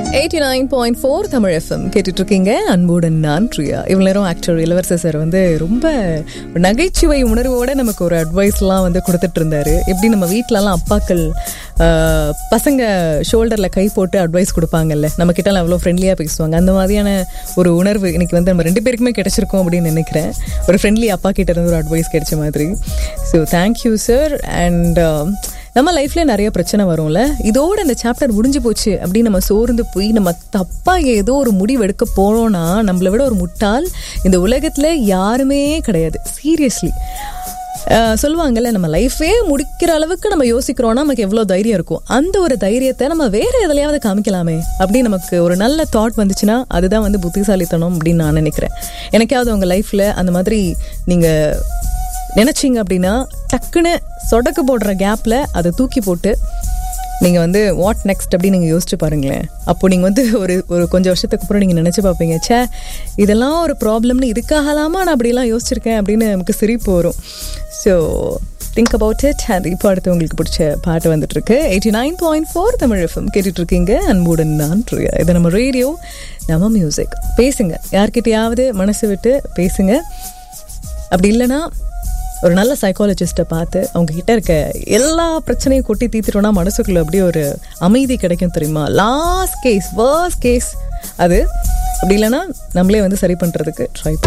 eighty nine point four Tamil FM கேட்டுட்டு இருக்கீங்க அன்புடன் நான் பிரியா இவ்வளோ நேரம் ஆக்டர் இளவரசர் சார் வந்து ரொம்ப நகைச்சுவை உணர்வோட நமக்கு ஒரு அட்வைஸ்லாம் வந்து கொடுத்துட்டு இருந்தாரு எப்படி நம்ம வீட்டிலலாம் அப்பாக்கள் ஆஹ், பசங்க ஷோல்டரில் கை போட்டு அட்வைஸ் கொடுப்பாங்கல்ல நம்ம கிட்டலாம் எவ்வளோ ஃப்ரெண்ட்லியாக பேசுவாங்க அந்த மாதிரியான ஒரு உணர்வு இன்னைக்கு வந்து நம்ம ரெண்டு பேருக்குமே கிடைச்சிருக்கோம் அப்படின்னு நினைக்கிறேன் ஒரு ஃப்ரெண்ட்லி அப்பா கிட்ட இருந்து ஒரு அட்வைஸ் கிடைச்ச மாதிரி ஸோ தேங்க்யூ சார் அண்ட் நம்ம லைஃப்ல நிறைய பிரச்சனை வரும்ல இதோட இந்த சாப்டர் முடிஞ்சு போச்சு அப்படின்னு நம்ம சோர்ந்து போய் நம்ம தப்பா ஏதோ ஒரு முடிவு எடுக்க போறோம்னா நம்மளை விட ஒரு முட்டாள் இந்த உலகத்துல யாருமே கிடையாது சீரியஸ்லி சொல்லுவாங்கல்ல நம்ம லைஃபே முடிக்கிற அளவுக்கு நம்ம யோசிக்கிறோம்னா நமக்கு எவ்வளோ தைரியம் இருக்கும் அந்த ஒரு தைரியத்தை நம்ம வேற எதுலையாவது காமிக்கலாமே அப்படின்னு நமக்கு ஒரு நல்ல தாட் வந்துச்சுன்னா அதுதான் வந்து புத்திசாலித்தனம் அப்படின்னு நான் நினைக்கிறேன் எனக்காவது உங்க லைஃப்ல அந்த மாதிரி நீங்க நினைச்சீங்க அப்படின்னா டக்குன்னு சொடக்கு போடுற கேப்ல அதை தூக்கி போட்டு நீங்கள் வந்து வாட் நெக்ஸ்ட் அப்படின்னு நீங்கள் யோசிச்சு பாருங்களேன் அப்போ நீங்கள் வந்து ஒரு ஒரு கொஞ்சம் வருஷத்துக்கு அப்புறம் நீங்கள் நினச்சி பார்ப்பீங்க ச்சே இதெல்லாம் ஒரு ப்ராப்ளம்னு இதுக்காகலாமா நான் அப்படிலாம் யோசிச்சிருக்கேன் அப்படின்னு நமக்கு சிரிப்பு வரும் so think about it and இப்போ அடுத்து உங்களுக்கு பிடிச்ச பாட்டு வந்துட்டு இருக்கு eighty nine point four Tamil FM கேட்டுட்டு இருக்கீங்க அன்புடன் நான் பிரியா இது நம்ம ரேடியோ நம்ம மியூசிக் பேசுங்க யார்கிட்டயாவது மனசு விட்டு பேசுங்க அப்படி இல்லைன்னா ஒரு நல்ல சைக்காலஜிஸ்ட்டை பார்த்து அவங்க கிட்ட இருக்க எல்லா பிரச்சனையும் கொட்டி தீர்த்துட்டோம்னா மனசுக்குள்ள அப்படியே ஒரு அமைதி கிடைக்கும் தெரியுமா லாஸ்ட் கேஸ் வர்ஸ் கேஸ் அது அப்படி இல்லைன்னா நம்மளே வந்து சரி பண்ணுறதுக்கு ட்ரை